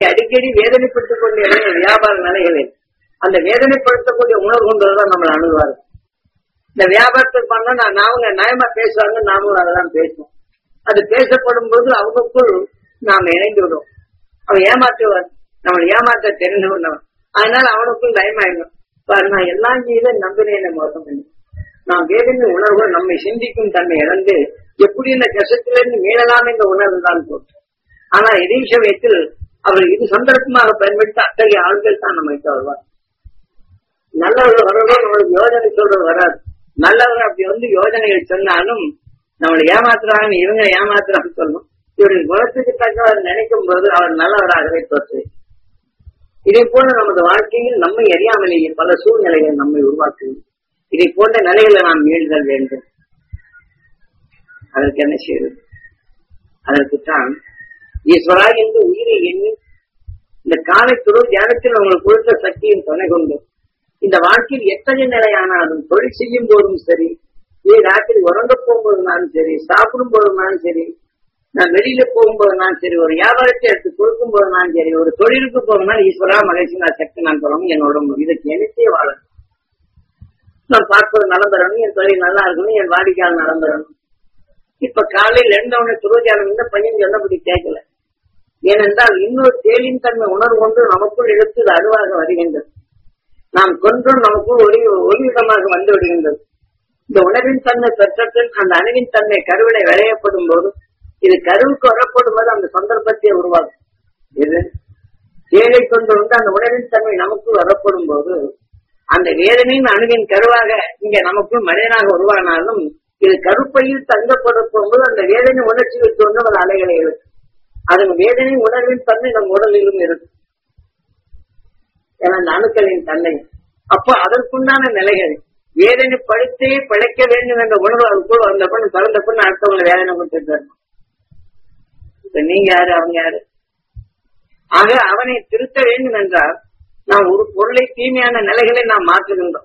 அடிக்கடி வேதனைப்பட்டுக் கொண்ட இளைஞர் வியாபார நிலைகளில் அந்த வேதனைப்படுத்தக்கூடிய உணர்வு கொண்டுதான் நம்மளை அணுகுவாரு இந்த வியாபாரத்துக்கு பண்ணா நான் அவங்க நியாயமா பேசுவாங்க நாமும் அதெல்லாம் பேசுவோம் அது பேசப்படும் போது அவங்களுக்குள் நாம் இணைந்து விடுவோம் அவன் ஏமாற்றுவான் நம்மளை ஏமாற்ற தெரிந்து கொண்டவன் அதனால அவனுக்குள் நயமாயிடும் பாரு நான் எல்லாம் செய்த நம்பினேன் மோசம் பண்ணி நாம் வேதனை உணர்வு நம்மை சிந்திக்கும் தன்மை இழந்து எப்படி இந்த கஷ்டத்திலிருந்து மீளலாம் என்ற உணர்வு தான் போட்டு ஆனா இதே சமயத்தில் அவர் இது சந்தர்ப்பமாக பயன்படுத்த அத்தகைய ஆண்கள் தான் நம்மை வருவார் நல்லவர்கள் வரணும் நம்மளுக்கு யோஜனை சொல்றது வராது நல்லவர் அப்படி வந்து யோஜனைகள் சொன்னாலும் நம்மளை ஏமாத்துறாங்க இவங்க ஏமாத்துறாங்க சொல்லணும் இவரின் குணத்துக்கு தக்கவர் நினைக்கும் போது அவர் நல்லவராகவே தோற்று இதே போல நமது வாழ்க்கையில் நம்மை அறியாமலேயே பல சூழ்நிலைகள் நம்மை உருவாக்குது இதை போன்ற நிலைகளை நாம் மீள்தல் வேண்டும் அதற்கு என்ன செய்வது அதற்குத்தான் ஈஸ்வரா என்று உயிரை எண்ணி இந்த காலைத்துறை தியானத்தில் உங்களுக்கு கொடுத்த சக்தியின் துணை கொண்டு இந்த வாழ்க்கையில் எத்தனை நிலையானாலும் தொழில் செய்யும் போதும் சரி நீ ராத்திரி உறங்க போகும்போதுனாலும் சரி சாப்பிடும் போதுனாலும் சரி நான் வெளியில போகும்போதுனாலும் சரி ஒரு வியாபாரத்தை எடுத்து கொடுக்கும் போதுனாலும் சரி ஒரு தொழிலுக்கு போகும்போது ஈஸ்வரா மகிழ்ச்சி நான் சக்தி நான் சொல்லணும் என்னோட இதுக்கு எனக்கே வாழணும் நான் பார்ப்பது நலம் பெறணும் என் தொழில் நல்லா இருக்கணும் என் வாடிக்கையாளர் நலம் பெறணும் இப்ப காலையில் எழுந்தவனை துரோஜானம் இந்த பையன் சொன்னபடி கேட்கல ஏனென்றால் இன்னொரு தேலின் தன்மை உணர்வு கொண்டு நமக்குள் எடுத்து அருவாக வருகின்றது நாம் கொன்றும் நமக்குள் ஒளி ஒளிவிடமாக வந்து விடுகின்றது இந்த உணவின் தன்மை பெற்றத்தில் அந்த அணுவின் தன்மை கருவிலை விளையப்படும் போது இது கருவுக்கு வரப்படும் போது அந்த சந்தர்ப்பத்தை உருவாகும் இது ஏழை கொண்டு வந்து அந்த உணவின் தன்மை நமக்குள் வரப்படும் போது அந்த வேதனையின் அணுவின் கருவாக இங்க நமக்குள் மனிதனாக உருவானாலும் இது கருப்பையில் தங்கப்படும் போது அந்த வேதனை உணர்ச்சிகள் தோன்றும் அது அலைகளை இருக்கு அதன் வேதனை உணர்வின் தன்மை நம் உடலிலும் இருக்கு ஏன்னா அந்த அணுக்களின் தன்மை அப்போ அதற்குண்டான நிலைகள் வேதனை படுத்தே பழைக்க வேண்டும் என்ற உணர்வு அதுக்குள் வந்த பண்ணு பிறந்த பண்ணு அடுத்தவங்களை வேதனை கொடுத்துட்டு வரணும் இப்ப நீங்க யாரு அவங்க யாரு ஆக அவனை திருத்த வேண்டும் என்றால் நாம் ஒரு பொருளை தீமையான நிலைகளை நாம் மாற்றுகின்றோம்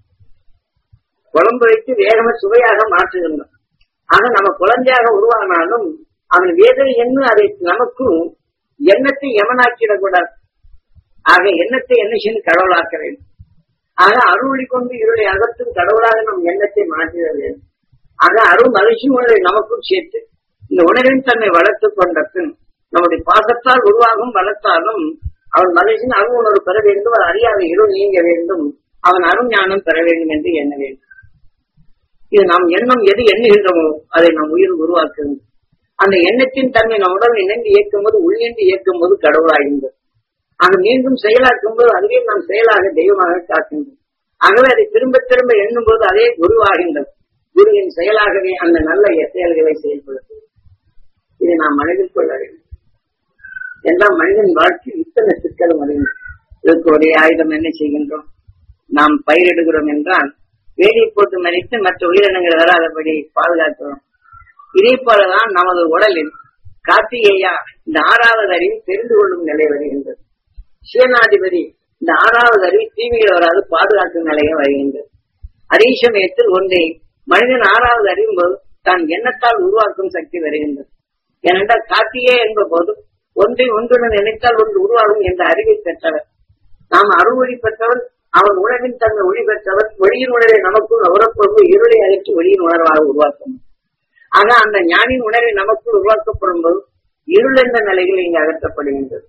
குழம்பு வைத்து வேகமா சுவையாக மாற்றுகின்றோம் ஆக நம்ம குழந்தையாக உருவானாலும் அவன் வேதனை என்ன அதை நமக்கும் எண்ணத்தை எமனாக்கிடக்கூடாது ஆக எண்ணத்தை என்ன செய்து கடவுளாக்க வேண்டும் ஆக அருளி கொண்டு இருளை அகற்றும் கடவுளாக நம் எண்ணத்தை மாற்றிட வேண்டும் ஆக அருள் மகிழ்ச்சி உணர்வை நமக்கும் சேர்த்து இந்த உணர்வின் தன்னை வளர்த்துக் கொண்ட பின் நம்முடைய பாசத்தால் உருவாகும் வளர்த்தாலும் அவன் மகிழ்ச்சியின் அருள் உணர்வு பெற வேண்டும் அவர் அறியாத இருள் நீங்க வேண்டும் அவன் அருள் ஞானம் பெற வேண்டும் என்று எண்ண வேண்டும் இது நாம் எண்ணம் எது எண்ணுகின்றோமோ அதை நம் உயிர் உருவாக்குகிறது அந்த எண்ணத்தின் தன்மை நம் உடல் இணைந்து இயக்கும் போது உள்ளின்று இயக்கும் போது கடவுளாகின்றது அது மீண்டும் செயலாக்கும் போது அதுவே நாம் செயலாக தெய்வமாக காக்கின்றோம் ஆகவே அதை திரும்ப திரும்ப எண்ணும் போது அதே குருவாகின்றது குருவின் செயலாகவே அந்த நல்ல செயல்களை செயல்படுத்தும் இதை நாம் மனதில் கொள்ள வேண்டும் எல்லாம் மனிதன் வாழ்க்கையில் இத்தனை சிக்கலும் அறிந்து இதற்கு ஒரே ஆயுதம் என்ன செய்கின்றோம் நாம் பயிரிடுகிறோம் என்றால் வேலி போட்டு மறித்து மற்ற உயிரினங்கள் வராதபடி பாதுகாக்கிறோம் இதே போலதான் நமது உடலில் கார்த்திகேயா இந்த ஆறாவது அறிவு தெரிந்து கொள்ளும் நிலை வருகின்றது சிவநாதிபதி இந்த ஆறாவது அறிவு தீமையில் வராது பாதுகாக்கும் நிலையம் வருகின்றது அதே சமயத்தில் ஒன்றை மனிதன் ஆறாவது அறியும் போது தான் எண்ணத்தால் உருவாக்கும் சக்தி வருகின்றது ஏனென்றால் கார்த்திகே என்ப போது ஒன்றை ஒன்றுடன் நினைத்தால் ஒன்று உருவாகும் என்ற அறிவை பெற்றவர் நாம் அருள்வழி பெற்றவர் அவன் உணவின் தன்மை ஒளி பெற்றவர் ஒளியின் உணர்வை நமக்குள் உறப்பொழுது இருளை அகற்றி ஒளியின் உணர்வாக உருவாக்கும் ஆக அந்த ஞானின் உணர்வை நமக்குள் உருவாக்கப்படும் போது இருள் என்ற நிலையில் இங்கு அகற்றப்படுகின்றது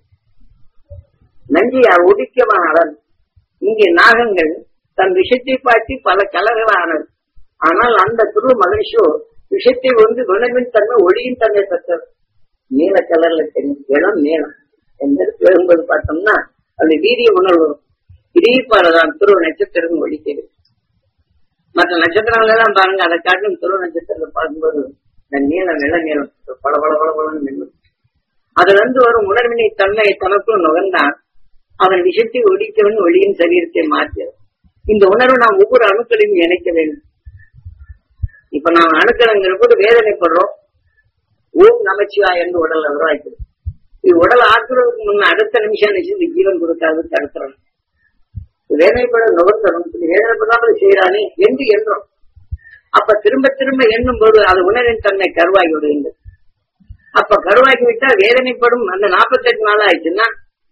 நஞ்சியா ஒடுக்கியமானவன் இங்கே நாகங்கள் தன் விஷத்தை பாட்டி பல கலர்களானது ஆனால் அந்த துரு மகிழ்ச்சியோ விஷத்தை ஒன்று உணர்வின் தன்மை ஒளியின் தன்மை பெற்றது நீல கலர்ல தெரியும் இளம் நீளம் எந்த இடத்துல வரும்போது பார்த்தோம்னா அந்த வீரிய உணர்வு வரும் இதே போலதான் துருவ நட்சத்திரம் ஒழிக்கிறது மற்ற நட்சத்திரங்கள் எல்லாம் பாருங்க அதை காட்டும் துருவ நட்சத்திரத்தை பார்க்கும்போது இந்த நீளம் இள நீளம் பல பல பல பலன்னு நின்றும் அதுல இருந்து வரும் உணர்வினை தன்மையை தனக்குள் நுகர்ந்தான் அவன் விஷத்தை ஒழிக்கவன் ஒளியின் சரீரத்தை மாற்றியது இந்த உணர்வு நாம் ஒவ்வொரு அணுக்களையும் இணைக்க வேண்டும் இப்ப நாம் அணுக்களைங்கிற போது வேதனைப்படுறோம் ஓம் நமச்சிவா என்று உடல் உருவாக்கிறது இது உடல் ஆக்குறதுக்கு முன்ன அடுத்த நிமிஷம் நினைச்சு ஜீவன் கொடுக்காது தடுக்கிறோம் வேதனைப்பட நுகர்ந்தரும் வேதனைப்படாமல் செய்யறானே என்று என்றோம் அப்ப திரும்ப திரும்ப எண்ணும் போது அது உணரின் தன்மை கருவாகி விடுகின்றது அப்ப கருவாக்கி விட்டா வேதனைப்படும் அந்த நாற்பத்தெட்டு நாள் ஆயிடுச்சுன்னா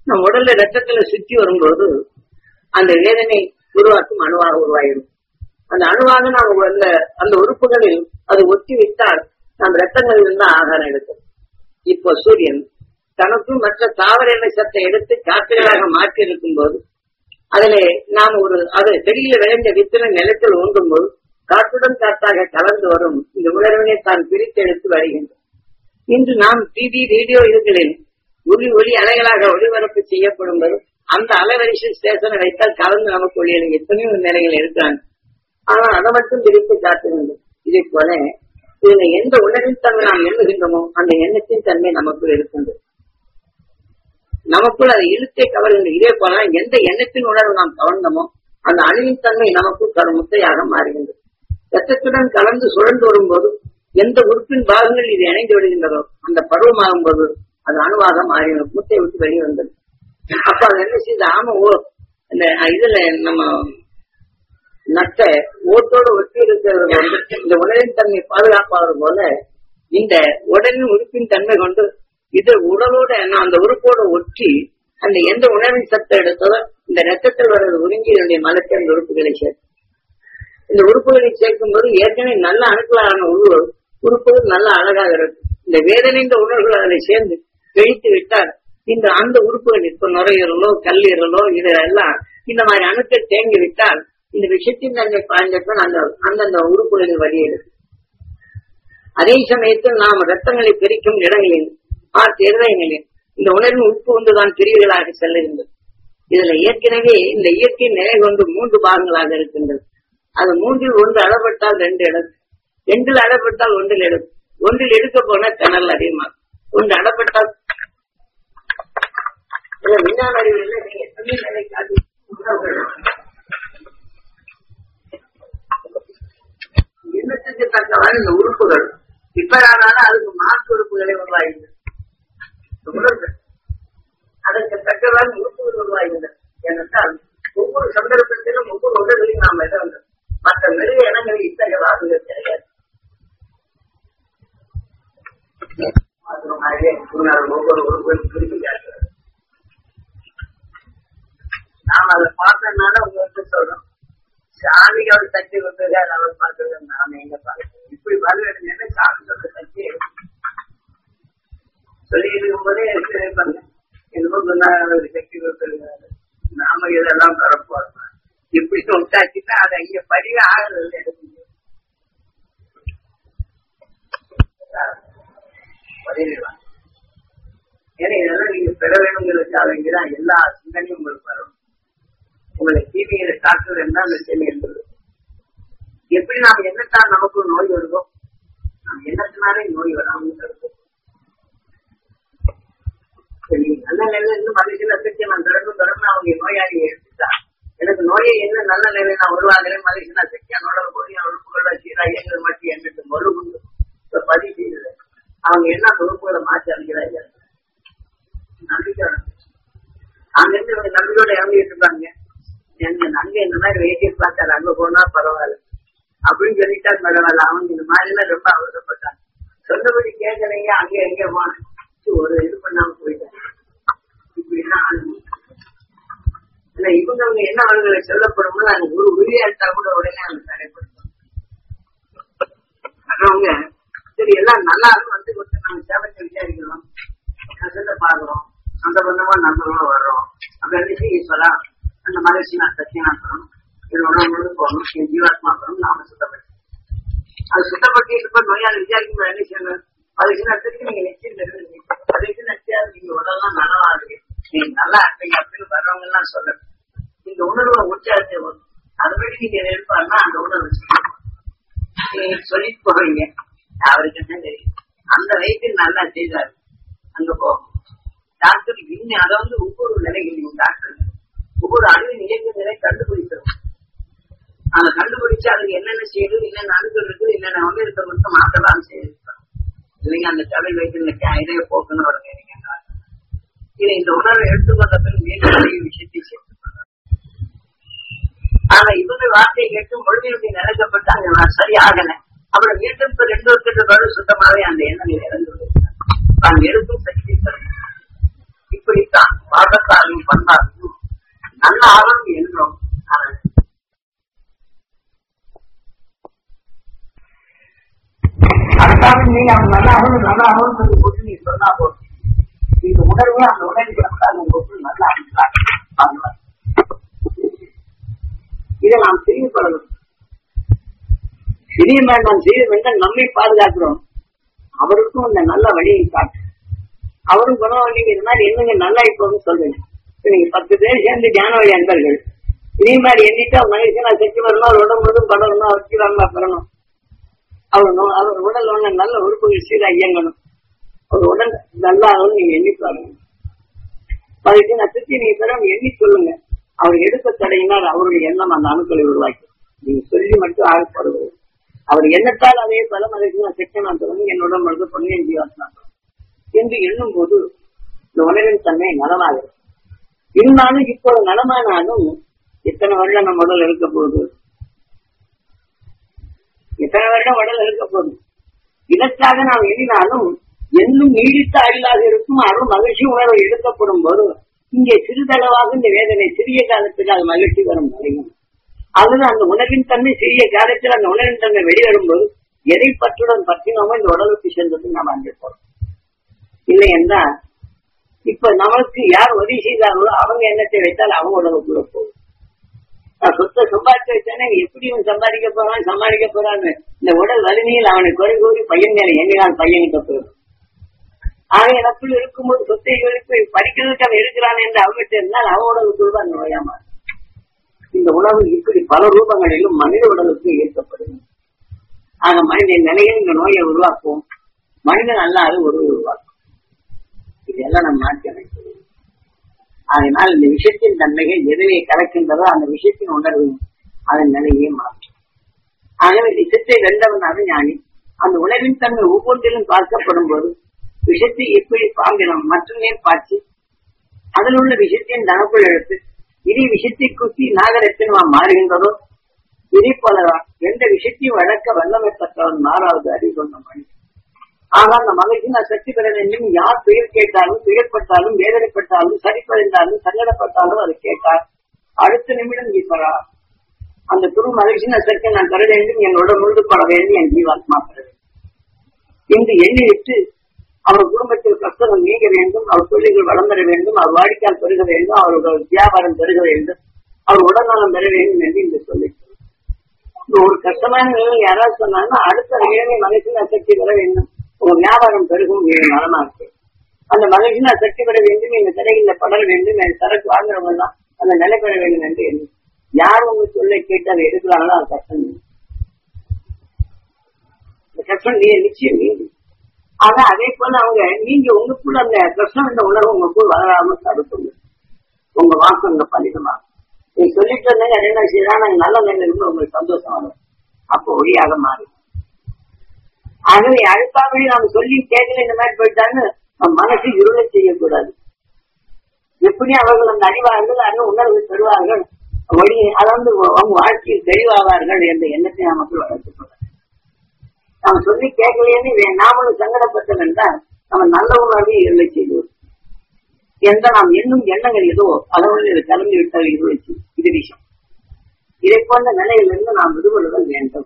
நம்ம உடல்ல ரத்தத்துல சுற்றி வரும்போது அந்த வேதனை உருவாக்கும் அணுவாக உருவாயிடும் அந்த அணுவாக நாம் அந்த அந்த உறுப்புகளில் அது ஒட்டி விட்டால் நம் ரத்தங்களில் இருந்து ஆகாரம் எடுக்கும் இப்போ சூரியன் தனக்கும் மற்ற தாவர எண்ணெய் சத்தை எடுத்து காற்றுகளாக மாற்றி இருக்கும் போது அதிலே நாம் ஒரு அது செடியில விளைந்த வித்தனை நிலத்தில் ஊன்றும் போது காற்றுடன் காற்றாக கலந்து வரும் இந்த உணர்வினை தான் பிரித்து எடுத்து வருகின்றோம் இன்று நாம் டிவி ரேடியோ இதுகளில் ஒளி ஒளி அலைகளாக ஒளிபரப்பு செய்யப்படும் போது அந்த அலைவரிசை ஸ்டேஷனை வைத்தால் கலந்து நமக்கு ஒளியில் எத்தனையோ நிலைகள் இருக்கிறாங்க ஆனா அதை மட்டும் பிரித்து காட்டுகின்றோம் இதே போல இதுல எந்த உணர்வின் தன்மை நாம் எண்ணுகின்றோமோ அந்த எண்ணத்தின் தன்மை நமக்குள் இருக்கின்றது நமக்குள் அதை இழுத்தை கவர்கின்ற இதே போல எந்த எண்ணத்தின் உணர்வு நாம் கவர்ந்தோமோ அந்த அணுவின் தன்மை நமக்குள் தரும் முத்தையாக மாறுகின்றது ரத்தத்துடன் கலந்து சுழன்று வரும்போது எந்த உறுப்பின் பாகங்கள் இது இணைந்து விடுகின்றதோ அந்த பருவமாகும் போது அது அணுவாக மாறி முட்டை விட்டு வெளியே வந்தது அப்ப அது என்ன செய்யுது ஆமா ஓ இந்த இதுல நம்ம நட்ட ஓட்டோடு ஒட்டி இருக்கிறது வந்து இந்த உடலின் தன்மை பாதுகாப்பாவது போல இந்த உடலின் உறுப்பின் தன்மை கொண்டு இது உடலோட நான் அந்த உறுப்போட ஒட்டி அந்த எந்த உணவின் சத்தை எடுத்ததோ இந்த ரத்தத்தில் வர்றது உறிஞ்சி என்னுடைய மலத்தை அந்த உறுப்புகளை சேர்க்கும் இந்த உறுப்புகளை சேர்க்கும் போது ஏற்கனவே நல்ல அணுக்களான உருவ உறுப்புகள் நல்ல அழகாக இருக்கும் இந்த வேதனைந்த உணர்வுகள் அதில் சேர்ந்து கிழித்து விட்டால் இந்த அந்த உறுப்புகள் இப்ப நுரையீரலோ கல்லீரலோ இதெல்லாம் இந்த மாதிரி அணுக்கள் தேங்கி விட்டால் இந்த விஷயத்தின் தன்மை பாய்ந்தப்ப அந்த அந்தந்த உறுப்புகளில் வெளியேறும் அதே சமயத்தில் நாம் ரத்தங்களை பிரிக்கும் இடங்களில் பார்த்து இருதயங்களில் இந்த உணர்வு உட்பு ஒன்றுதான் பிரிவுகளாக செல்லுகின்றது இதுல ஏற்கனவே இந்த இயற்கை நிலை கொண்டு மூன்று பாகங்களாக இருக்கின்றது அது மூன்றில் ஒன்று அளப்பட்டால் ரெண்டு எடுக்கும் ரெண்டில் அளப்பட்டால் ஒன்றில் எடுக்கும் ஒன்றில் எடுக்க போனா கனல் அதிகமாகும் ஒன்று அளப்பட்டால் இதுல விஞ்ஞான அறிவியல்ல நீங்க எத்தனை நிலை காட்டி எண்ணத்துக்கு தக்கவாறு இந்த உறுப்புகள் ரிப்பேர் ஆனாலும் அதுக்கு மாற்று உறுப்புகளை உருவாகின்றன இந்த உணர்வு அதற்கு தக்கவாறு உறுப்புகள் உருவாகின்றன ஏனென்றால் ஒவ்வொரு சந்தர்ப்பத்திலும் ஒவ்வொரு உடல்களையும் நாம் எத வேண்டும் மற்ற மெருக இடங்களில் இத்தகைய வாக்குகள் கிடையாது மாதிரியே குருநாதர் ஒவ்வொரு உறுப்புகளும் குறிப்பிட்டார்கள் நாம் அதை பார்த்தனால உங்களுக்கு சொல்றோம் சாமியோட சக்தி வந்திருக்காரு அவர் பார்த்தது நாம எங்க பார்க்கணும் இப்படி வரவேற்க சாமியோட சக்தி சொல்லி இருக்கும் போதே இருப்பாங்க என்னமோ குருநாதர் சக்தி கொடுத்திருக்காரு நாம இதெல்லாம் பரப்போம் இப்படி விட்டாச்சுன்னா அதை இங்க பதிவு ஆகுறது எடுக்க முடியும் பதிவிடுவாங்க ஏன்னா இதெல்லாம் நீங்க பெற வேணுங்கிறதுக்காக வேண்டிதான் எல்லா சிந்தனையும் உங்களுக்கு வரும் உங்களை டிவியில டாக்டர் என்ன அந்த செய்தி என்பது எப்படி நாம் என்னத்தான் நமக்கு நோய் வருதோ நாம் என்னத்தினாலே நோய் வராமல் இருக்கும் நல்ல நிலையில இருந்து மனுஷன் பற்றி நான் தொடர்ந்து தொடர்ந்து அவங்க நோயாளியை எடுத்துட்டா எனக்கு நோயை என்ன நல்ல நிலை நான் உருவாகிறேன் மனுஷனா சக்தியானோட கூடிய உறுப்புகளோட சீரா எங்கள் மட்டும் எங்கிட்டு மறுபுண்டு பதிவு செய்யல அவங்க என்ன உறுப்புகளை மாற்றி அளிக்கிறாங்க நம்பிக்கை அங்க இருந்து இவங்க நம்பிக்கையோட இறங்கிட்டு இருப்பாங்க எங்க அங்க இந்த மாதிரி வெயிட்டிங் பார்த்தாரு அங்க போனா பரவாயில்ல அப்படின்னு சொல்லிட்டா பரவாயில்ல அவங்க இந்த மாதிரி எல்லாம் ரொம்ப அவசரப்பட்டாங்க சொன்னபடி கேட்கலைங்க அங்க எங்க போன ஒரு இது பண்ணாம போயிட்டாங்க இப்படிலாம் இல்ல இவங்க அவங்க என்ன அவர்களை சொல்லப்படுமோ நாங்க ஒரு உரியா எடுத்தா கூட உடனே அவங்க தடைப்படுத்தோம் அவங்க சரி எல்லாம் நல்லா இருக்கும் வந்து கொடுத்து நாங்க சேவத்தை விசாரிக்கிறோம் கசத்தை பாக்குறோம் அந்த பந்தமா நம்புறோம் வர்றோம் அப்ப என்ன செய்ய சொல்லலாம் அந்த மகிழ்ச்சி நான் சத்தியனாக்கணும் இது உணவு போகணும் என் ஜீவாத்மா போகணும் நாம சுத்தப்பட்டு அது சுத்தப்பட்டு இருப்ப நோயாளி விசாரிக்கும் என்ன செய்யணும் அதுக்கு நேரத்துக்கு நீங்க நிச்சயம் தெரிஞ்சுங்க அதுக்கு நிச்சயம் நீங்க உடல்லாம் நல்லா இருக்கு நீங்க நல்லா இருப்பீங்க அப்படின்னு வர்றவங்க எல்லாம் சொல்லணும் இந்த உணர்வை உற்சாகத்தை வரும் அதுபடி நீங்க இருப்பாருன்னா அந்த உணர்வு நீங்க சொல்லிட்டு போவீங்க அவருக்கு என்ன தெரியும் அந்த வயசில் நல்லா செய்தாரு அங்க போகும் டாக்டர் இன்னும் அதை வந்து ஒவ்வொரு நிலைகளையும் டாக்டர் ஒவ்வொரு அணுவின் இயக்க நிலை கண்டுபிடிக்கிறோம் அதை கண்டுபிடிச்சு அதுக்கு என்னென்ன செய்யுது என்னென்ன அணுக்கள் இருக்குது என்னென்ன வந்து இருக்க மட்டும் மாற்றலாம் செய்திருக்கிறோம் இல்லைங்க அந்த தலை வைத்து இந்த இதைய போக்குன்னு வருங்க இதை இந்த உணர்வை எடுத்துக்கொண்ட பின் மீண்டும் நிறைய விஷயத்தை சேர்த்து ஆனா இவங்க வார்த்தையை கேட்டு முழுமையுடைய நிலைக்கப்பட்டு அங்க சரியாகல அப்புறம் மீண்டும் இப்ப ரெண்டு வருஷத்துக்கு சுத்தமாவே அந்த எண்ணம் இறந்து அங்க இருக்கும் சக்தி இப்ப இப்படித்தான் பாடத்தாலும் பண்ணாலும் நல்ல ஆர்வம் என்றும் ஆனால் அதுக்காக நீ அவன் நல்லா ஆகணும் நல்லா ஆகணும் சொல்லி போட்டு நீ சொன்னா போதும் இந்த உணர்வு அந்த உணர்வு கிடக்காது உங்களுக்கு நல்லா ஆகிட்டார் இதை நாம் தெரியப்படணும் சிறிய வேண்டாம் செய்ய வேண்டாம் நம்மை பாதுகாக்கிறோம் அவருக்கும் இந்த நல்ல வழியை காட்டு அவரும் குணம் நீங்க இது மாதிரி என்னங்க நல்லா இப்போன்னு சொல்றீங்க இப்ப நீங்க பத்து பேர் சேர்ந்து தியான வழி அன்பர்கள் இதே மாதிரி எண்ணிட்டு மனுஷன் நான் செத்து வரணும் அவர் உடம்பு முழுதும் படணும் அவர் சீராமா பெறணும் அவர் நோ- அவர் உடல் ஒண்ணு நல்ல உறுப்புகள் சீரா இயங்கணும் அவர் உடல் நல்லா நீங்க எண்ணி பாருங்க அதுக்கு நான் திருச்சி நீங்க பெற எண்ணி சொல்லுங்க அவர் எடுக்க தடையினால் அவருடைய எண்ணம் அந்த அணுக்களை உருவாக்கி நீங்க சொல்லி மட்டும் ஆகப்படுவது அவர் எண்ணத்தால் அதே பலம் அதுக்கு நான் செக்க நான் தொடங்கி என்னோட மருந்து பொன்னியின் ஜீவாத்தான் என்று எண்ணும் போது இந்த உணவின் தன்மை நலமாக இருந்தாலும் இப்போது நலமானாலும் எத்தனை வருடம் நம்ம உடல் இருக்க போகுது எத்தனை வருடம் உடல் இருக்க போகுது இதற்காக நாம் எண்ணினாலும் என்னும் நீடித்த அழிலாக இருக்கும் அருள் மகிழ்ச்சி உணர்வு எடுக்கப்படும் போது இங்கே சிறிதளவாக இந்த வேதனை சிறிய காலத்துக்கு அது மகிழ்ச்சி வரும் வரையும் அல்லது அந்த உணவின் தன்மை சிறிய காலத்தில் அந்த உணவின் தன்மை வெளிவரும்போது எதை பற்றுடன் பற்றினோமோ இந்த உடலுக்கு சென்றது நாம் அங்கே போறோம் இல்லை என்றால் இப்ப நமக்கு யார் உதவி செய்தார்களோ அவங்க எண்ணத்தை வைத்தால் அவங்க உடலுக்குள்ள போகும் நான் சொத்தை சம்பாதிச்சு வச்சேன்னா எப்படி இவன் சம்பாதிக்க போறான் சமாளிக்க போறான்னு இந்த உடல் வலிமையில் அவனை குறை கூறி பையன் மேல எண்ணினால் பையன் கிட்ட போயிடும் ஆக எனக்குள் இருக்கும்போது சொத்தை எழுப்பி படிக்கிறதுக்கு அவன் இருக்கிறான் என்று அவங்ககிட்ட இருந்தால் அவன் உடலுக்குள் தான் நோயாமா இந்த உணவு இப்படி பல ரூபங்களிலும் மனித உடலுக்கு ஈர்க்கப்படுது ஆக மனிதன் நிலையில் இந்த நோயை உருவாக்கும் மனிதன் அல்லாத ஒரு உருவாக்கும் இதெல்லாம் நம்ம மாற்றி அமைக்கிறது அதனால் இந்த விஷயத்தின் தன்மைகள் எதுவே கலக்கின்றதோ அந்த விஷயத்தின் உணர்வு அதன் நிலையை மாற்றும் ஆகவே விஷத்தை வென்றவனாக ஞானி அந்த உணர்வின் தன்மை ஒவ்வொன்றிலும் பார்க்கப்படும் போது விஷத்தை எப்படி பாம்பினம் மற்றமே பாய்ச்சி அதில் உள்ள விஷயத்தின் தனக்குள் எடுத்து இதே விஷயத்தை குத்தி நாகரத்தினமா மாறுகின்றதோ இதே போலதான் எந்த விஷயத்தையும் வழக்க வல்லமை பெற்றவன் மாறாவது அறிகொண்ட மனிதன் ஆனா அந்த மகிழ்ச்சி சக்தி பெற வேண்டும் யார் துயர் கேட்டாலும் துயர்பட்டாலும் வேதனைப்பட்டாலும் சரிப்படைந்தாலும் சங்கடப்பட்டாலும் அதை கேட்டார் அடுத்த நிமிடம் ஈஸ்வரா அந்த குரு மகிழ்ச்சி சக்தி நான் பெற வேண்டும் என்னோட முழுதுபட வேண்டும் என் ஜீவாத்மா பெற வேண்டும் என்று எண்ணிவிட்டு அவர் குடும்பத்தில் கஷ்டம் நீங்க வேண்டும் அவர் தொழில்கள் வளம் பெற வேண்டும் அவர் வாடிக்கையால் பெருக வேண்டும் அவரோட வியாபாரம் பெருக வேண்டும் அவர் உடல்நலம் பெற வேண்டும் என்று இங்கு சொல்லிட்டு ஒரு கஷ்டமான நிலைமை யாராவது சொன்னாங்கன்னா அடுத்த வேலை மகிழ்ச்சி சக்தி பெற வேண்டும் உங்க வியாபாரம் பெருகும் நலமா இருக்கு அந்த மகிழ்ச்சி சக்தி பெற வேண்டும் எங்க கடைகளில் படர வேண்டும் என் சரக்கு வாங்குறவங்க எல்லாம் அந்த நிலை பெற வேண்டும் என்று எண்ணு. யார் உங்க சொல்லை கேட்டு அதை எடுக்கிறாங்களோ அது கஷ்டம் இல்லை. இந்த கஷ்டம் நீ நிச்சயம் நீங்க ஆக அதே போல அவங்க நீங்க உங்களுக்குள்ள அந்த கஷ்டம் என்ற உணர்வு உங்களுக்குள் வளராம தடுக்கணும் உங்க வாசங்க பலிதமாகும் நீ சொல்லிட்டு இருந்தீங்க என்ன செய்யலாம் நாங்க நல்ல நிலையில இருந்து உங்களுக்கு சந்தோஷம் வரும் அப்போ ஒளியாக மாறும் ஆகவே அடுத்தாபடி நாம் சொல்லி கேட்கல இந்த மாதிரி போயிட்டான்னு நம்ம மனசு இருளை செய்யக்கூடாது எப்படி அவர்கள் அந்த அறிவார்கள் அந்த உணர்வு பெறுவார்கள் வழி அதாவது அவங்க வாழ்க்கையில் தெளிவாவார்கள் என்ற எண்ணத்தை நமக்கு வளர்த்துக்கூடாது நம்ம சொல்லி கேட்கலையேன்னு வே- நாமளும் சங்கடப்பட்டது என்றால் நம்ம நல்ல உணர்வை இருளை செய்வோம் எந்த நாம் எண்ணும் எண்ணங்கள் எதுவோ அதனுடன் இது கலந்து விட்டால் இருளை செய்யும் இது விஷயம் இதை போன்ற நிலையிலிருந்து நாம் விடுபடுதல் வேண்டும்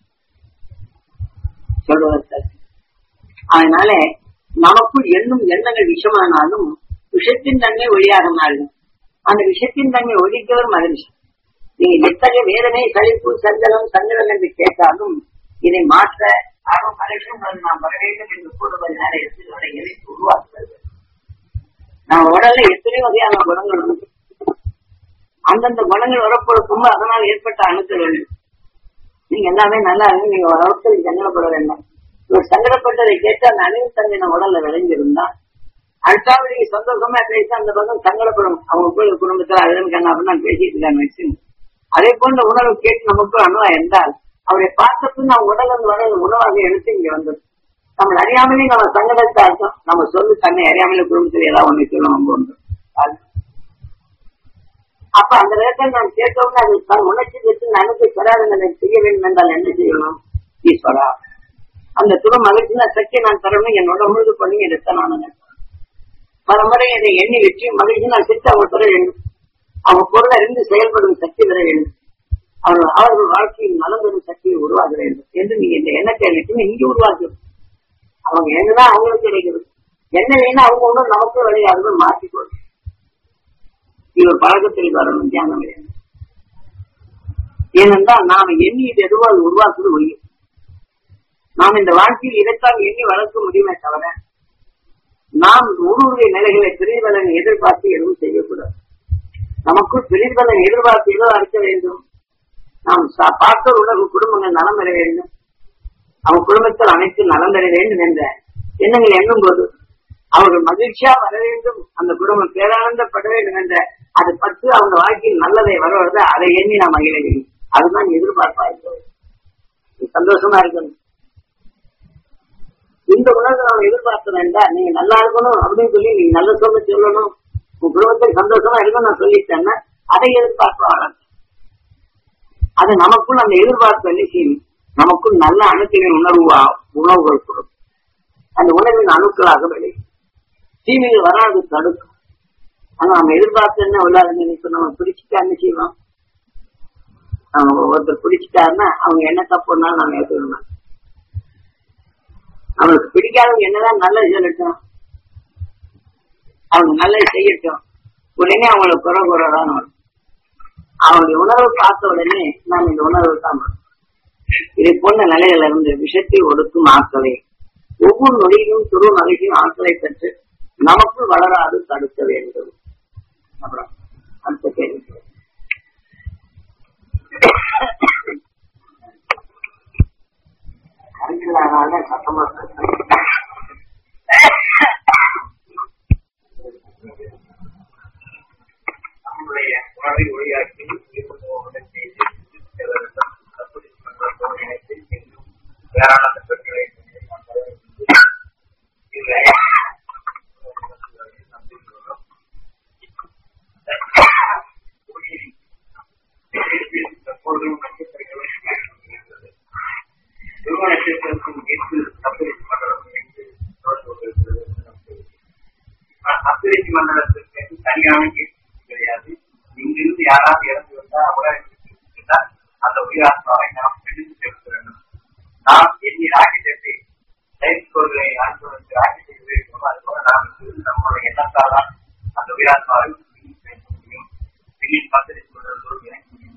சொல்வதற்கு அதனால நமக்குள் எண்ணும் எண்ணங்கள் விஷமானாலும் விஷத்தின் தன்மை ஒளியாக மாறும் அந்த விஷத்தின் தன்மை ஒழிக்கவர் மகிழ்ச்சி நீங்க எத்தகைய வேதனை கழிப்பு சஞ்சலம் சஞ்சலம் என்று கேட்டாலும் இதை மாற்ற ஆகும் மகிழ்ச்சியுடன் நாம் வர வேண்டும் என்று கூறுவது நேரத்தில் அவரை இணைத்து உருவாக்குவது நம்ம உடல்ல எத்தனை வகையான குணங்கள் உண்டு அந்தந்த குணங்கள் வரப்போறதும் அதனால் ஏற்பட்ட அணுக்கள் நீங்க எல்லாமே நல்லா இருக்கு நீங்க ஒருத்தர் சங்கடப்பட வேண்டாம் ஒரு சங்கடப்பட்டதை கேட்டு அந்த அணிவு தன்மை நம்ம உடல்ல விளைஞ்சிருந்தா அடுத்தாவது நீங்க சந்தோஷமா பேசி அந்த பக்கம் சங்கடப்படும் அவங்க போய் குடும்பத்துல அதன் கண்ணா அப்படின்னு பேசிட்டு இருக்காங்க வச்சு அதே போன்ற உணர்வு கேட்டு நமக்கு அணுவா என்றால் அவரை பார்த்த பின் நம்ம உடல் வந்து வர உணவாக எடுத்து இங்க வந்தது நம்ம அறியாமலே நம்ம சங்கடத்தை அர்த்தம் நம்ம சொல்லு தன்னை அறியாமலே குடும்பத்தில் ஏதாவது ஒண்ணு சொல்லும் நம்ம ஒன்று அது அப்ப அந்த நேரத்தில் நாம் கேட்டவுடனே அது தன் உணர்ச்சி பெற்று நன்மை பெறாத செய்ய வேண்டும் என்றால் என்ன செய்யணும் ஈஸ்வரா அந்த துணை மகிழ்ச்சினா சக்தி நான் தரணும் என்னோட முழுது பண்ணி எடுத்த நான் நினைப்பேன் பல முறை அதை எண்ணி வச்சு மகிழ்ச்சி நான் சித்த அவங்க பெற வேண்டும் அவங்க பொருளை அறிந்து செயல்படும் சக்தி பெற வேண்டும் அவர்கள் அவர்கள் வாழ்க்கையில் நலம் பெறும் சக்தியை உருவாக்க வேண்டும் என்று நீங்க இந்த எண்ணத்தை அளித்து நீங்க உருவாக்கணும் அவங்க என்னதான் அவங்களுக்கு கிடைக்குது என்ன வேணும் அவங்க ஒன்றும் நமக்கு விளையாடுறது மாற்றிக்கொள்ளும் இது ஒரு பழக்கத்தில் வரணும் தியானம் வேணும் ஏனென்றால் நாம் எண்ணியது எதுவோ அது உருவாக்குவது ஒளி நாம் இந்த வாழ்க்கையில் இதைத்தான் எண்ணி வளர்க்க முடியுமே தவிர நாம் ஊடுருவிய நிலைகளை பிரிவுபலன் எதிர்பார்த்து எதுவும் செய்யக்கூடாது நமக்குள் பிரிவுபலன் எதிர்பார்த்து எதோ அறுக்க வேண்டும் நாம் சா- பார்த்த உணர்வு குடும்பங்கள் நலம் பெற வேண்டும் அவன் குடும்பத்தில் அனைத்து நலம் பெற வேண்டும் என்ற எண்ணங்கள் எண்ணும் போது அவர்கள் மகிழ்ச்சியா வர வேண்டும் அந்த குடும்பம் பேரானந்தப்பட வேண்டும் என்ற அது பற்றி அவங்க வாழ்க்கையில் நல்லதை வருவது அதை எண்ணி நாம் மகிழ வேண்டும் அதுதான் எதிர்பார்ப்பா இருக்கிறது நீ சந்தோஷமா இருக்கணும் இந்த உணர்வை நம்ம எதிர்பார்க்க வேண்டாம் நீங்க நல்லா இருக்கணும் அப்படின்னு சொல்லி நீங்க நல்ல சொல்ல சொல்லணும் உங்க குடும்பத்தில் சந்தோஷமா இருக்கணும் நான் சொல்லிட்டேன்னா அதை எதிர்பார்க்க வளர்ந்து அது நமக்குள் அந்த எதிர்பார்ப்பு என்ன செய்யும் நமக்குள் நல்ல அணுக்களின் உணர்வு உணவுகள் கொடுக்கும் அந்த உணவின் அணுக்களாக விளையும் தீமைகள் வராது தடுக்கும் ஆனா நம்ம எதிர்பார்த்து என்ன விளையாடுங்க இப்ப நம்ம பிடிச்சிட்டா என்ன செய்வோம் அவங்க ஒருத்தர் பிடிச்சிட்டாருன்னா அவங்க என்ன தப்பு பண்ணாலும் நாம ஏற்றுக்கணும் அவங்களுக்கு பிடிக்காதவங்க என்னதான் நல்லது சொல்லட்டும் அவங்க நல்லது செய்யட்டும் உடனே அவங்களுக்கு குறை குறைதான் வரும் அவங்களுடைய உணர்வு பார்த்த உடனே நாம் இந்த உணர்வு தான் வரும். இதை போன்ற நிலையில இருந்து விஷத்தை ஒடுக்கும் ஆட்களை ஒவ்வொரு நொடியிலும் துரு மகிழ்ச்சியும் ஆட்களை பெற்று நமக்குள் வளராது தடுக்க வேண்டும் அப்புறம் அடுத்த கேள்வி கருங்கலானால சத்தமா பேசுறேன். நம்முடைய உணவை ஒளியாக்கி இருமுகமுடன் செய்து சிலரிடம் கற்பனை பண்ற நினைத்து இன்னும் ஏராளமான பெண்களை இல்லை நம்பிக்கிறோம் எப்பொழுதும் நட்சத்திரங்களை இருந்தது துருவ நட்சத்திரத்தின் எட்டு கப்பலை மண்டலம் என்று கொண்டிருக்கிறது என்று நம்புகிறேன். அப்பிரிச்சி மண்டலத்திற்கு தனியான கேள்வி கிடையாது இங்கிருந்து யாராவது இறந்து வந்தா அவரை விட்டால் அந்த உயிராத்மாவை நாம் பிடித்து செலுத்த வேண்டும் நாம் எண்ணி ராக்கெட்டை செயற்கோள்களை ஆட்களுக்கு ராக்கெட்டை உபயோகிக்கிறோம் அது போல நாம் இங்கிருந்து நம்மளுடைய எண்ணத்தால் தான் அந்த உயிராத்மாவை பிடித்து செலுத்த முடியும் பின்னில் பத்திரிக்கை கொண்டதோடு இணைக்க முடியும்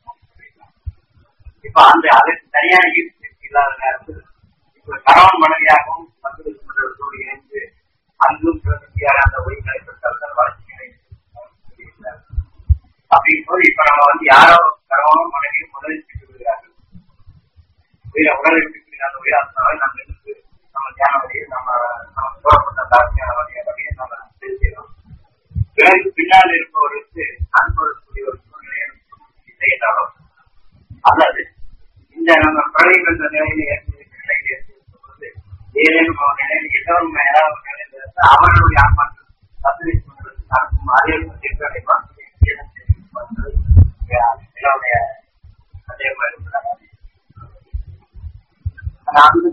இப்ப அந்த அதற்கு தனியான ஈர்ப்பு சக்தி இல்லாத நேரத்தில் இப்ப கணவன் மனைவியாகவும் பத்திரிக்கை கொண்டதோடு இணைந்து அங்கும் பிரகதியாக அந்த ஒளிகளை பெற்றால் வளர்ச்சிகளை அப்படின்னு போது இப்ப நம்ம வந்து யாரோ கணவனும் மனைவியும் முதலில் விட்டு விடுகிறார்கள் உயிரை உடலை விட்டு அந்த உயிராத்மாவை நம்ம இருந்து நம்ம தியானம் வழியை நம்ம நம்ம சோழப்பட்ட தாக்கியான வழியை வழியை நம்ம செய்யணும் பிறகு பின்னால் இருப்பவருக்கு அனுபவக்கூடிய ஒரு சூழ்நிலையை செய்யலாம் அல்லது இந்த நம்ம பிரளயம் என்ற நிலையில ஏற்படுகிற நிலையில் ஏற்படுத்தும் போது ஏதேனும் ஒரு நிலையில் எல்லோரும் ஏதாவது ஒரு நிலையில் இருந்தால் அவர்களுடைய ஆன்மாக்கள் பத்திரிகை கொண்டு நடக்கும் அதே திட்டங்களை பார்த்து என்னுடைய அதே மாதிரி இருக்கிறாங்க. அதாவது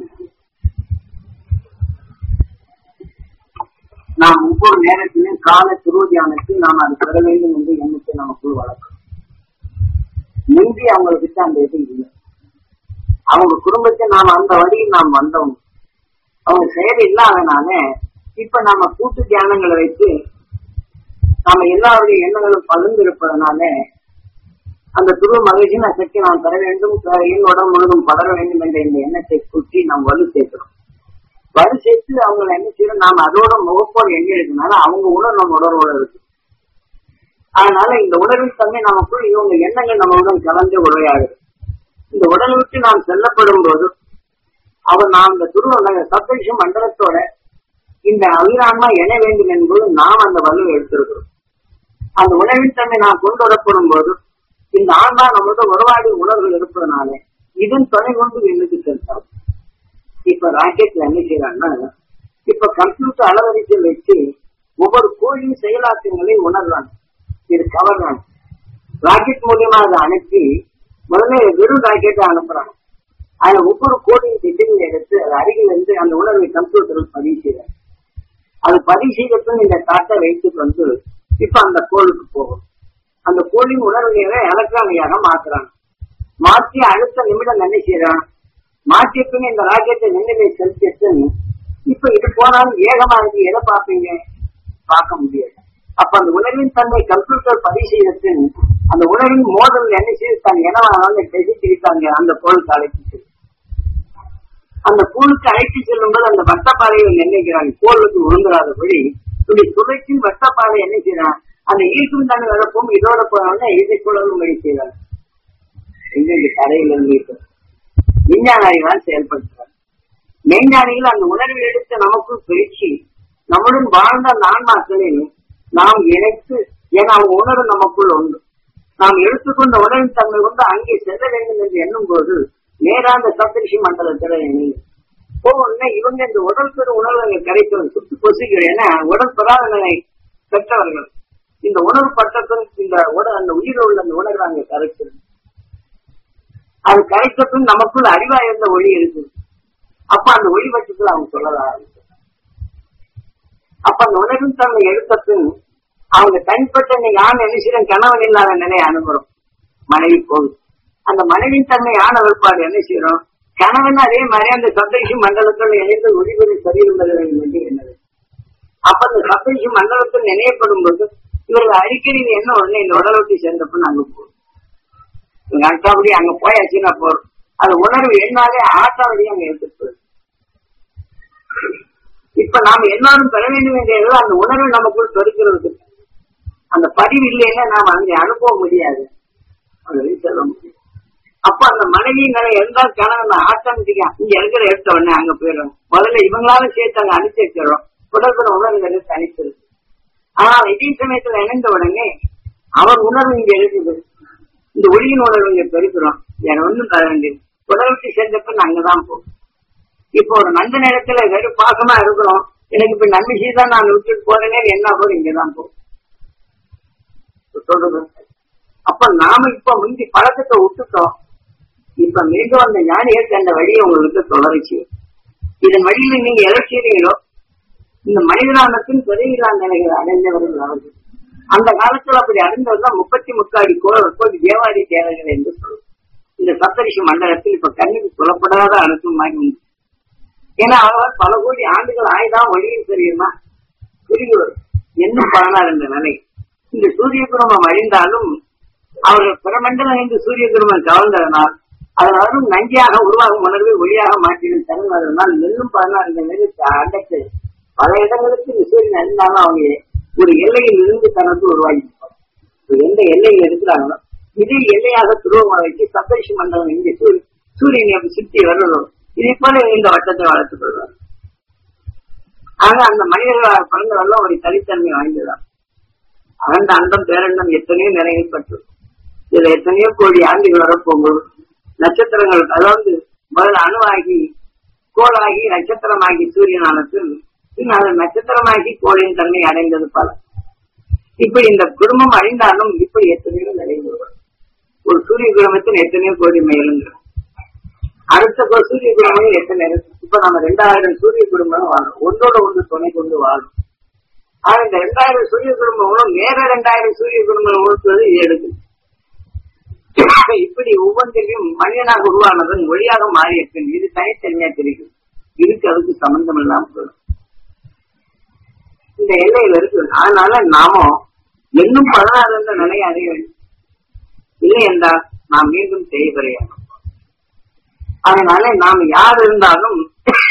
நாம் ஒவ்வொரு நேரத்திலும் கால துருவதியானத்தில் நாம் அது பெற வேண்டும் என்ற எண்ணத்தை நமக்குள் வளர்க்கணும் முந்தி அவங்களுக்கு அந்த இது இல்லை அவங்க குடும்பத்தை நாம் அந்த வழியில் நாம் வந்தோம் அவங்க செயல் இல்லாதனால இப்ப நாம கூட்டு தியானங்களை வைத்து நாம எல்லாருடைய எண்ணங்களும் பகிர்ந்து இருப்பதனால அந்த துருவ மகிழ்ச்சியின் சக்தி நாம் பெற வேண்டும் என்னோட முழுதும் படர வேண்டும் என்ற இந்த எண்ணத்தை கூட்டி நாம் வலு சேர்க்கிறோம் வலு சேர்த்து அவங்களை என்ன செய்யறோம் நாம் அதோட முகப்போடு எண்ணி இருக்கனால அவங்க உணர்வு நம்ம உணர்வோட இருக்கு அதனால இந்த உணர்வின் தன்மை நமக்குள் இவங்க எண்ணங்கள் நம்மளுடன் கலந்து உரையாடுது இந்த உடலை விட்டு நாம் செல்லப்படும் போது அவர் நாம் இந்த துருவ சப்தரிஷ மண்டலத்தோட இந்த அவிரான்மா என வேண்டும் என்பது நாம் அந்த வலுவை எடுத்திருக்கிறோம் அந்த உணவின் தன்மை நாம் கொண்டு வரப்படும் போது இந்த ஆன்மா நம்மளோட உறவாடி உணர்வுகள் இருப்பதனால இதன் துணை கொண்டு எண்ணுக்கு செலுத்தோம் இப்ப ராக்கெட்ல என்ன செய்யறாங்கன்னா இப்ப கம்ப்யூட்டர் அளவரிசையில் வச்சு ஒவ்வொரு கோழியும் செயலாக்கங்களை உணர்றாங்க இது கவர்றாங்க ராக்கெட் மூலியமா அதை அனுப்பி முதல்ல வெறும் ராக்கெட்டை அனுப்புறாங்க அதுல ஒவ்வொரு கோடியும் திட்டங்களை எடுத்து அது அருகில் இருந்து அந்த உணர்வை கம்ப்யூட்டரில் பதிவு செய்யறாங்க அது பரிசீலத்தும் இந்த காட்டை வைத்துக் கொண்டு இப்ப அந்த கோளுக்கு போகும் அந்த கோளின் உணர்வுகளை எலக்ட்ரானியாக மாத்துறாங்க மாற்றி அடுத்த நிமிடம் என்ன செய்யறான் மாற்றிய பின் இந்த ராக்கெட்டை நினைவை செலுத்திட்டு இப்ப இது போனாலும் வேகமா இருக்கு எதை பார்ப்பீங்க பார்க்க முடியாது அப்ப அந்த உணர்வின் தன்மை கம்ப்யூட்டர் பதிவு செய்தது அந்த உணர்வின் மோதல் என்ன செய்து தான் எனவானாலும் திசைத்திருக்காங்க அந்த கோளுக்கு அழைத்து செல்லும். அந்த கூழுக்கு அழைத்து செல்லும் போது அந்த வட்டப்பாறையை நிர்ணயிக்கிறாங்க கோளுக்கு உருந்துடாதபடி இப்படி துளைக்கும் வட்டப்பாறை என்ன செய்யறான் அந்த ஈர்க்கும் தன்மை வரப்பும் இதோட போனோடனே இதை குழம்பும்படி செய்வாங்க எங்க இந்த கரையில இருந்து இப்ப விஞ்ஞானிகளால் செயல்படுத்துறாங்க மெய்ஞானிகள் அந்த உணர்வை எடுத்து நமக்குள் பிரிச்சு நம்முடன் வாழ்ந்த அந்த ஆன்மாக்களில் நாம் இணைத்து ஏன்னா அவங்க உணர்வு நமக்குள் உண்டு நாம் எடுத்துக்கொண்ட உணர்வின் தன்மை கொண்டு அங்கே செல்ல வேண்டும் என்று எண்ணும் போது நேரா அந்த சப்தரிஷி மண்டலத்துல இணையும் போன இவங்க இந்த உடல் பெறு உணர்வு அங்க கிடைக்கிறது சுத்து பொசிக்கிற ஏன்னா உடல் பெறாதனை பெற்றவர்கள் இந்த உணர்வு பட்டத்தில் இந்த உடல் அந்த உயிர் உள்ள அந்த உணர்வு அங்க கரைக்கிறது அது கரைக்கட்டும் நமக்குள் அறிவா இருந்த ஒளி இருக்குது அப்ப அந்த ஒளி பட்சத்தில் அவங்க சொல்லல ஆரம்பிச்சு அப்ப அந்த உணர்வின் தன்மை எடுத்தபின் அவங்க தனிப்பட்ட இன்னைக்கு ஆண் என்ன கணவன் இல்லாத நிலை அனுப்புறோம் மனைவி போகுது அந்த மனைவியின் தன்மை ஆன விற்பாடு என்ன செய்யறோம் கணவன் அதே மாதிரி அந்த சப்தரிஷி மண்டலத்தில் இணைந்து ஒளிபெறி சரியிருந்தது என்று என்னது அப்ப அந்த சப்தரிஷி மண்டலத்தில் நினையப்படும் போது இவர்கள் அடிக்கடி இது என்ன உடனே இந்த உடலை விட்டு சேர்ந்தப்ப நாங்க போறோம் இவங்க அடுத்தபடி அங்க போயாச்சுன்னா போறோம் அது உணர்வு என்னாலே ஆட்டாவடி அங்க எடுத்துட்டு போயிடும். இப்ப நாம எல்லாரும் பெற வேண்டும் என்றது அந்த உணர்வு நமக்குள் பெருக்கிறது அந்த பதிவு இல்லைன்னா நாம அங்கே அனுப்ப முடியாது அதை சொல்ல முடியும் அப்ப அந்த மனைவி நிலை எந்த கணவன் ஆட்டோமேட்டிக்கா இங்க இருக்கிற எடுத்த உடனே அங்க போயிடும் முதல்ல இவங்களால சேர்த்து அங்க அனுப்பிச்சு வச்சிடறோம் உடற்குற உணர்வுகளை தனித்தது ஆனால் இதே சமயத்துல இணைந்த உடனே அவர் உணர்வு இங்க இருக்குது இந்த ஒளியின் உணர்வு இங்க பெருக்கிறோம் வேற ஒண்ணும் தர வேண்டியது உடலுக்கு சேர்ந்தப்ப அங்கதான் போகும் இப்போ ஒரு நந்த நேரத்துல வெறும் பாசமா இருக்கிறோம் எனக்கு இப்ப நன்மை செய்தான் நான் விட்டுட்டு போறேனே என்ன போதும் இங்கதான் போகும் சொல்றது அப்ப நாம இப்ப முந்தி பழக்கத்தை விட்டுட்டோம் இப்ப மீண்டும் அந்த ஞானிகளுக்கு அந்த வழியை உங்களுக்கு தொடர்ச்சி இதன் வழியில நீங்க எதை செய்றீங்களோ இந்த மனிதனானத்தின் பெருகிலான நிலைகள் அடைந்தவர்கள் அவர்கள் அந்த காலத்துல அப்படி அடைந்தவர் தான் முப்பத்தி முக்காடி கோடி தேவாதி தேவர்கள் என்று சொல்லும் இந்த சப்தரிஷி மண்டலத்தில் இப்ப கண்ணுக்கு புலப்படாத அனுப்புமாகி உண்டு ஏன்னா அவர் பல கோடி ஆண்டுகள் ஆயுதான் வழியில் தெரியுமா புரிகிறது இன்னும் பதினாறு இந்த நிலை இந்த சூரிய குடும்பம் அழிந்தாலும் அவர்கள் பிறமண்டலம் என்று சூரிய குடும்பம் கவர்ந்ததனால் அதனாலும் நஞ்சியாக உருவாகும் உணர்வை ஒளியாக மாற்றிடும் தருவதனால் இன்னும் பதினாறு இந்த நிலை அண்டத்து பல இடங்களுக்கு இந்த சூரியன் அழிந்தாலும் அவங்க ஒரு எல்லையில் இருந்து தனக்கு உருவாகி எந்த எல்லையில் இருக்கிறாங்களோ இதே எல்லையாக துருவமாக வச்சு சப்தரிஷி மண்டலம் இங்கே சூரிய சூரியனை அப்படி சுற்றி வரணும் இதை போல இந்த வட்டத்தை வளர்த்துக் கொள்வார் ஆக அந்த மனிதர்களாக பிறந்தவர்கள் ஒரு தனித்தன்மை வாய்ந்ததான் அகண்ட அண்டம் பேரண்டம் எத்தனையோ நிறைவேற்பட்டு இதுல எத்தனையோ கோடி ஆண்டுகள் வரப்போகும்போது நட்சத்திரங்கள் அதாவது முதல்ல அணுவாகி கோளாகி நட்சத்திரமாகி சூரியனானத்தில் பின் அது நட்சத்திரமாகி கோளின் தன்மை அடைந்தது பல இப்படி இந்த குடும்பம் அழிந்தாலும் இப்படி எத்தனையோ நிறைவு ஒரு சூரிய குடும்பத்தில் எத்தனையோ கோடி மேலுங்கிறோம் அடுத்த கொ- சூரிய குடும்பம் எத்தனை இருக்கு? இப்ப நம்ம ரெண்டாயிரம் சூரிய குடும்பம் வாழும் ஒன்றோட ஒன்று துணை கொண்டு வாழும் ஆனா இந்த ரெண்டாயிரம் சூரிய குடும்பங்களும் வேற ரெண்டாயிரம் சூரிய குடும்பம் உழுத்துவது இது எடுக்கும் இப்படி ஒவ்வொன்றிலையும் மனிதனாக உருவானதன் ஒளியாக மாறி இருக்கு இது தனித்தனியா தெரியும் இதுக்கு அதுக்கு சம்பந்தம் இல்லாம போயிடும் இந்த எல்லையில இருக்கு அதனால நாமும் இன்னும் பதினாறு என்ற நிலையை அடைய வேண்டும் இல்லை என்றால் நாம் மீண்டும் செய்யப்பறையாக அதனால நாம் யார் இருந்தாலும்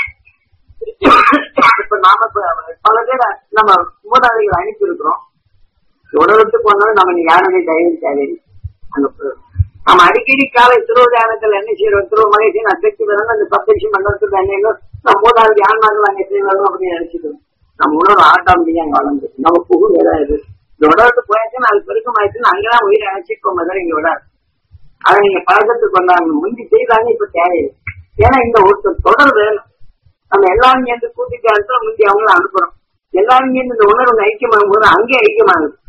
இப்ப நாம இப்ப பல பேரை நம்ம மூதாதைகள் அனுப்பி இருக்கிறோம் உடலுக்கு போனாலும் நம்ம யாருடைய தயவு தேவையில்லை அங்க போ- நம்ம அடிக்கடி காலை திருவிழானத்துல என்ன செய்யறோம் திருவமலை நான் சக்தி வரணும் அந்த பத்தரிசி மண்டலத்துக்கு என்ன நம்ம மூதாவது ஆன்மார்கள் அங்க எப்படி வரணும் அப்படின்னு நினைச்சுக்கணும் நம்ம உணர்வு ஆட்டாமடியா அங்க வளர்ந்து நம்ம புகு ஏதாவது இது இந்த உடலுக்கு போயாச்சுன்னா அது பெருக்கமாயிடுச்சுன்னா அங்கதான் உயிரை அணைச்சிக்கோ முதல்ல இங்க விடாது அதை நீங்க பழக்கத்துக்கு கொண்டாங்க முந்தி செய்தாங்க இப்ப தேவையில்லை ஏன்னா இந்த ஒருத்தர் தொடர் வேணும் நம்ம எல்லாரும் சேர்ந்து கூட்டிட்டு இடத்துல முந்தி அவங்கள அனுப்புறோம் எல்லாரும் சேர்ந்து இந்த உணர்வு ஐக்கியமாகும் போது அங்கே ஐக்கியமாகுது